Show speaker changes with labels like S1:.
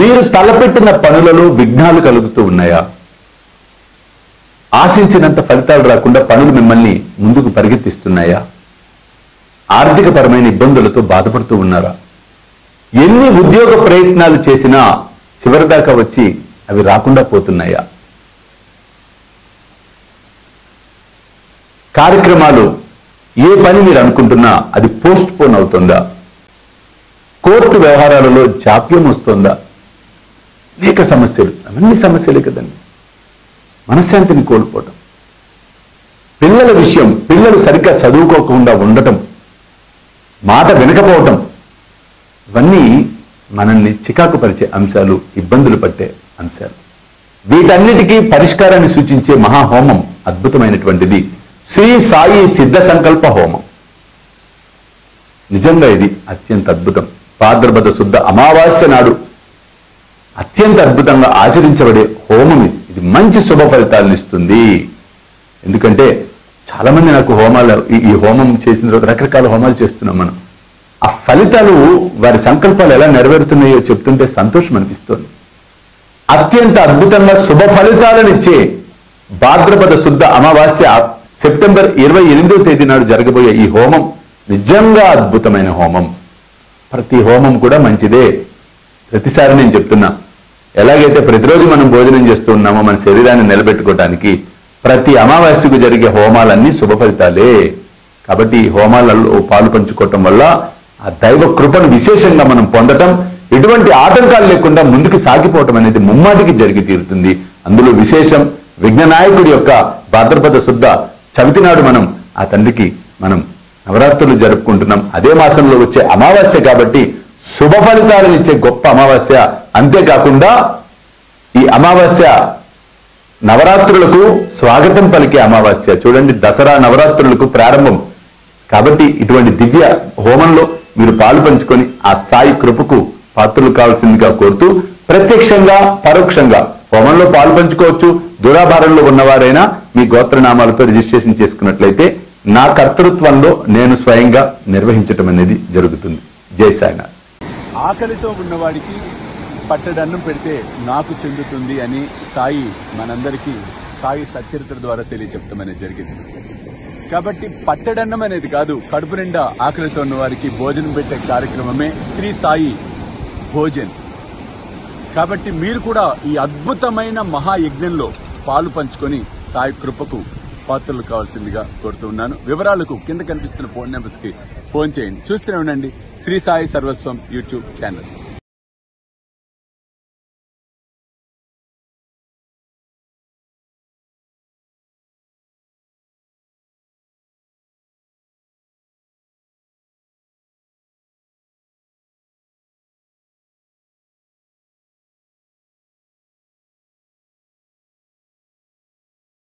S1: మీరు తలపెట్టిన పనులలో విఘ్నాలు కలుగుతూ ఉన్నాయా ఆశించినంత ఫలితాలు రాకుండా పనులు మిమ్మల్ని ముందుకు పరిగెత్తిస్తున్నాయా ఆర్థికపరమైన ఇబ్బందులతో బాధపడుతూ ఉన్నారా ఎన్ని ఉద్యోగ ప్రయత్నాలు చేసినా చివరిదాకా వచ్చి అవి రాకుండా పోతున్నాయా కార్యక్రమాలు ఏ పని మీరు అనుకుంటున్నా అది పోస్ట్ పోన్ అవుతుందా కోర్టు వ్యవహారాలలో జాప్యం వస్తుందా అనేక సమస్యలు అవన్నీ సమస్యలే కదండి మనశ్శాంతిని కోల్పోవటం పిల్లల విషయం పిల్లలు సరిగ్గా చదువుకోకుండా ఉండటం మాట వినకపోవటం ఇవన్నీ మనల్ని చికాకు పరిచే అంశాలు ఇబ్బందులు పట్టే అంశాలు వీటన్నిటికీ పరిష్కారాన్ని సూచించే మహాహోమం అద్భుతమైనటువంటిది శ్రీ సాయి సిద్ధ సంకల్ప హోమం నిజంగా ఇది అత్యంత అద్భుతం భాద్రపద శుద్ధ అమావాస్య నాడు అత్యంత అద్భుతంగా ఆచరించబడే హోమం ఇది ఇది మంచి శుభ ఫలితాలను ఇస్తుంది ఎందుకంటే చాలా మంది నాకు హోమాలు ఈ- ఈ హోమం చేసిన తర్వాత రకరకాల హోమాలు చేస్తున్నాం మనం ఆ ఫలితాలు వారి సంకల్పాలు ఎలా నెరవేరుతున్నాయో చెప్తుంటే సంతోషం అనిపిస్తోంది అత్యంత అద్భుతంగా శుభ ఫలితాలను ఇచ్చే భాద్రపద శుద్ధ అమావాస్య సెప్టెంబర్ ఇరవై ఎనిమిదో తేదీ నాడు జరగబోయే ఈ హోమం నిజంగా అద్భుతమైన హోమం ప్రతి హోమం కూడా మంచిదే ప్రతిసారి నేను చెప్తున్నా ఎలాగైతే ప్రతిరోజు మనం భోజనం చేస్తూ ఉన్నామో మన శరీరాన్ని నిలబెట్టుకోవడానికి ప్రతి అమావాస్యకు జరిగే హోమాలన్నీ శుభ ఫలితాలే కాబట్టి ఈ హోమాలలో పాలు పంచుకోవటం వల్ల ఆ దైవ కృపను విశేషంగా మనం పొందటం ఎటువంటి ఆటంకాలు లేకుండా ముందుకు సాగిపోవటం అనేది ముమ్మాటికి జరిగి తీరుతుంది అందులో విశేషం విఘ్ననాయకుడి యొక్క భాద్రపద శుద్ధ చవితి నాడు మనం ఆ తండ్రికి మనం నవరాత్రులు జరుపుకుంటున్నాం అదే మాసంలో వచ్చే అమావాస్య కాబట్టి శుభ ఫలితాలను ఇచ్చే గొప్ప అమావాస్య అంతేకాకుండా ఈ అమావాస్య నవరాత్రులకు స్వాగతం పలికే అమావాస్య చూడండి దసరా నవరాత్రులకు ప్రారంభం కాబట్టి ఇటువంటి దివ్య హోమంలో మీరు పాలు పంచుకొని ఆ సాయి కృపకు పాత్రలు కావాల్సిందిగా కోరుతూ ప్రత్యక్షంగా పరోక్షంగా హోమంలో పాలు పంచుకోవచ్చు దురాభారంలో ఉన్నవారైనా మీ గోత్రనామాలతో రిజిస్ట్రేషన్ చేసుకున్నట్లయితే నా కర్తృత్వంలో నేను స్వయంగా నిర్వహించటం అనేది జరుగుతుంది జై సాయినాథ్
S2: ఆకలితో ఉన్నవాడికి పట్టడన్నం పెడితే నాకు చెందుతుంది అని సాయి మనందరికీ సాయి సచ్చరిత్ర ద్వారా తెలియచెప్పడం అనేది జరిగింది కాబట్టి పట్టడన్నం అనేది కాదు కడుపు నిండా ఆకలితో ఉన్న వారికి భోజనం పెట్టే కార్యక్రమమే శ్రీ సాయి భోజన్ కాబట్టి మీరు కూడా ఈ అద్భుతమైన మహాయజ్ఞంలో పాలు పంచుకొని సాయి కృపకు పాత్రలు కావాల్సిందిగా కోరుతూ ఉన్నాను వివరాలకు కింద కనిపిస్తున్న ఫోన్ నెంబర్స్ కి ఫోన్ చేయండి చూస్తూనే ఉండండి శ్రీ సాయి సర్వస్వం యూట్యూబ్ ఛానల్